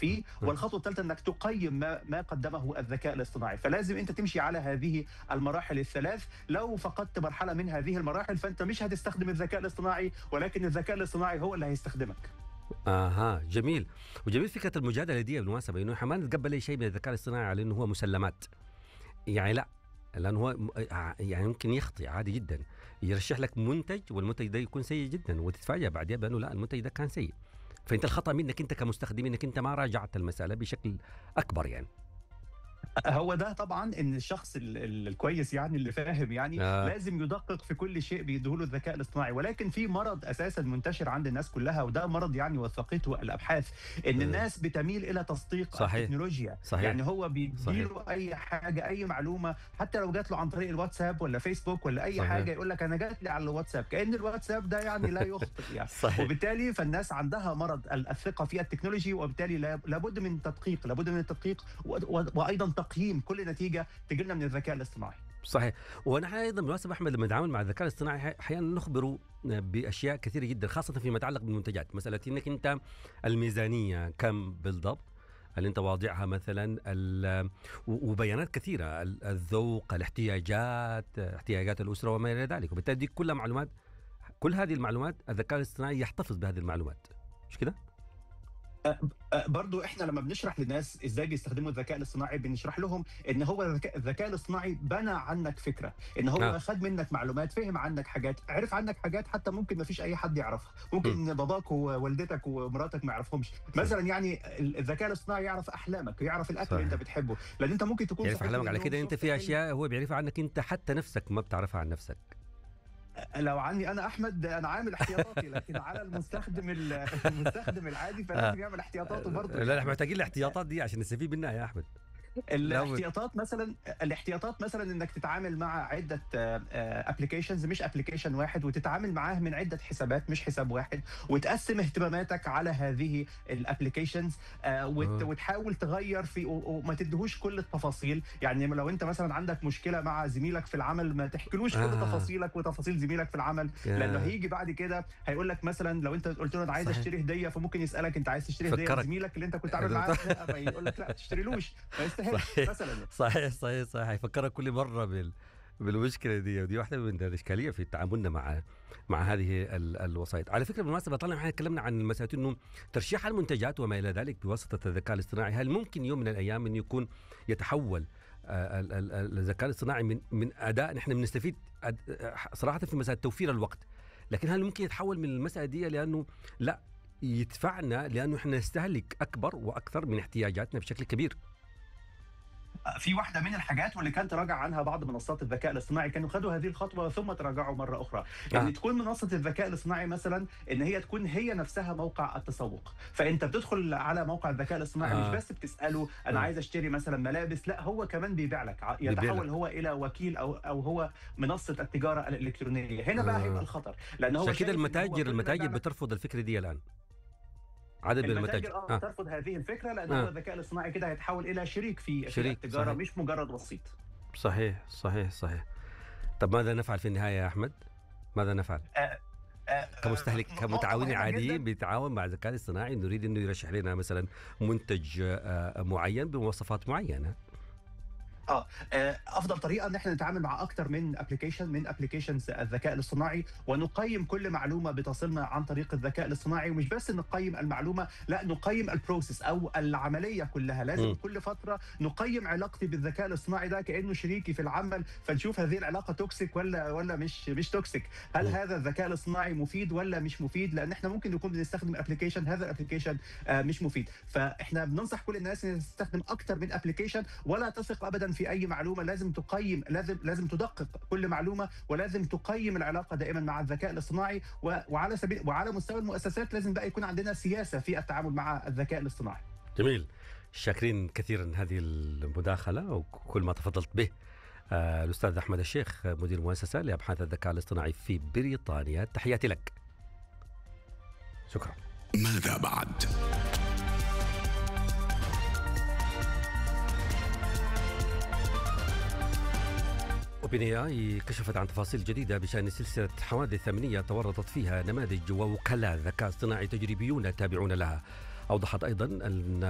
فيه م. والخطوه الثالثه انك تقيم ما ما قدمه الذكاء الاصطناعي فلازم انت تمشي على هذه المراحل الثلاث لو فقدت مرحله من هذه المراحل فانت مش هتستخدم الذكاء الاصطناعي ولكن الذكاء الاصطناعي هو اللي هيستخدمك اها جميل وجميل فكره المجادله دي بالمناسبه انه احنا ما نتقبل اي شيء من الذكاء الاصطناعي على انه هو مسلمات يعني لا لانه هو م- يعني ممكن يخطئ عادي جدا يرشح لك منتج والمنتج ده يكون سيء جدا وتتفاجأ بعدين بانه لا المنتج ده كان سيء فانت الخطا منك انت كمستخدم انك انت ما راجعت المساله بشكل اكبر يعني هو ده طبعا ان الشخص ال- ال- الكويس يعني اللي فاهم يعني آه. آه. لازم يدقق في كل شيء بيديهوله الذكاء الاصطناعي ولكن في مرض اساسا منتشر عند الناس كلها وده مرض يعني وثقته الابحاث ان آه. الناس بتميل الى تصديق صحيح. التكنولوجيا صحيح. يعني هو بيديله اي حاجه اي معلومه حتى لو جات له عن طريق الواتساب ولا فيسبوك ولا اي صحيح. حاجه يقول لك انا جات لي على الواتساب كان الواتساب ده يعني لا يخطئ يعني صحيح وبالتالي فالناس عندها مرض ال- الثقه في التكنولوجي وبالتالي لا- لابد من تدقيق لابد من التدقيق و- و- وايضا تقييم كل نتيجه تجي لنا من الذكاء الاصطناعي صحيح ونحن ايضا بالمناسبه احمد لما نتعامل مع الذكاء الاصطناعي احيانا نخبره باشياء كثيره جدا خاصه فيما يتعلق بالمنتجات مساله انك انت الميزانيه كم بالضبط اللي انت واضعها مثلا ال- و- وبيانات كثيره ال- الذوق الاحتياجات احتياجات الاسره وما الى ذلك وبالتالي دي كلها معلومات كل هذه المعلومات الذكاء الاصطناعي يحتفظ بهذه المعلومات مش كده؟ أه، برضو احنا لما بنشرح للناس ازاي بيستخدموا الذكاء الاصطناعي بنشرح لهم ان هو الذكاء, الذكاء الاصطناعي بنى عنك فكره ان هو آه. آه. خد منك معلومات فهم عنك حاجات عرف عنك حاجات حتى ممكن ما فيش اي حد يعرفها ممكن باباك ووالدتك ومراتك ما يعرفهمش مثلا يعني ال- الذكاء الاصطناعي يعرف احلامك يعرف الاكل صحيح. اللي انت بتحبه لان انت ممكن تكون يعرف صحيت احلامك من على النوم كده انت شفت في حلم. اشياء هو بيعرفها عنك انت حتى نفسك ما بتعرفها عن نفسك لو عني انا احمد انا عامل احتياطاتي لكن على المستخدم ال- المستخدم العادي فلازم يعمل احتياطاته برضه لا احنا محتاجين الاحتياطات دي عشان نستفيد منها يا احمد الاحتياطات مثلا الاحتياطات مثلا انك تتعامل مع عده ابلكيشنز مش ابلكيشن واحد وتتعامل معاه من عده حسابات مش حساب واحد وتقسم اهتماماتك على هذه الابلكيشنز آه. وتحاول تغير في و- وما تدهوش كل التفاصيل يعني لو انت مثلا عندك مشكله مع زميلك في العمل ما تحكيلوش كل آه. تفاصيلك وتفاصيل زميلك في العمل لانه هيجي بعد كده هيقول لك مثلا لو انت قلت له انا عايز صحيح. اشتري هديه فممكن يسالك انت عايز تشتري هديه فكرك. لزميلك اللي انت كنت عامل معاه لا فيقول لك لا ما تشتريلوش ما يستاهلش صحيح. مثلا صحيح صحيح صحيح يفكرك كل مره بال بالمشكله دي ودي واحده من الاشكاليه في تعاملنا مع مع هذه ال- الوسائط على فكره بالمناسبه طالما احنا تكلمنا عن مساله انه ترشيح المنتجات وما الى ذلك بواسطه الذكاء الاصطناعي هل ممكن يوم من الايام انه يكون يتحول آه، ال- ال- ال- الذكاء الاصطناعي من من اداء نحن بنستفيد أد- آه، صراحه في مساله توفير الوقت لكن هل ممكن يتحول من المساله دي لانه لا يدفعنا لانه احنا نستهلك اكبر واكثر من احتياجاتنا بشكل كبير في واحده من الحاجات واللي كان تراجع عنها بعض منصات الذكاء الاصطناعي كانوا خدوا هذه الخطوه ثم تراجعوا مره اخرى آه. ان تكون منصه الذكاء الاصطناعي مثلا ان هي تكون هي نفسها موقع التسوق فانت بتدخل على موقع الذكاء الاصطناعي آه. مش بس بتساله انا آه. عايز اشتري مثلا ملابس لا هو كمان بيبيع لك ع- بيبيع يتحول لك. هو الى وكيل او او هو منصه التجاره الالكترونيه هنا بقى آه. هيبقى الخطر لان هو عشان كده شايف إن هو المتاجر كل ما المتاجر بيعمل- بترفض الفكره دي الان عدد من المتاجر المتاجر اه آه. ترفض هذه الفكره لان آه. هو الذكاء الاصطناعي كده هيتحول الى شريك في في شريك، التجاره صحيح. مش مجرد وسيط صحيح صحيح صحيح طب ماذا نفعل في النهايه يا احمد؟ ماذا نفعل؟ آه، كمستهلك نقطة كمتعاونين مهمة عاديين جداً. بيتعاون مع الذكاء الاصطناعي نريد انه يرشح لنا مثلا منتج آه، معين بمواصفات معينه آه، افضل طريقه ان احنا نتعامل مع اكتر من ابلكيشن من ابلكيشنز الذكاء الاصطناعي ونقيم كل معلومه بتصلنا عن طريق الذكاء الاصطناعي ومش بس نقيم المعلومه لا نقيم البروسيس او العمليه كلها لازم م. م. كل فتره نقيم علاقتي بالذكاء الاصطناعي ده كانه شريكي في العمل فنشوف هذه العلاقه توكسيك ولا ولا مش مش توكسيك هل م. هذا الذكاء الاصطناعي مفيد ولا مش مفيد لان احنا ممكن نكون بنستخدم ابلكيشن هذا الابلكيشن آه، مش مفيد فاحنا بننصح كل الناس ان تستخدم اكتر من ابلكيشن ولا تثق ابدا في اي معلومه لازم تقيم لازم لازم تدقق كل معلومه ولازم تقيم العلاقه دائما مع الذكاء الاصطناعي و- وعلى سبيل وعلى مستوى المؤسسات لازم بقى يكون عندنا سياسه في التعامل مع الذكاء الاصطناعي جميل شاكرين كثيرا هذه المداخله وكل ما تفضلت به آه، الاستاذ احمد الشيخ مدير مؤسسه لابحاث الذكاء الاصطناعي في بريطانيا تحياتي لك شكرا ماذا بعد؟ اوبن اي اي كشفت عن تفاصيل جديده بشان سلسله حوادث امنيه تورطت فيها نماذج ووكلاء ذكاء اصطناعي تجريبيون تابعون لها اوضحت ايضا ان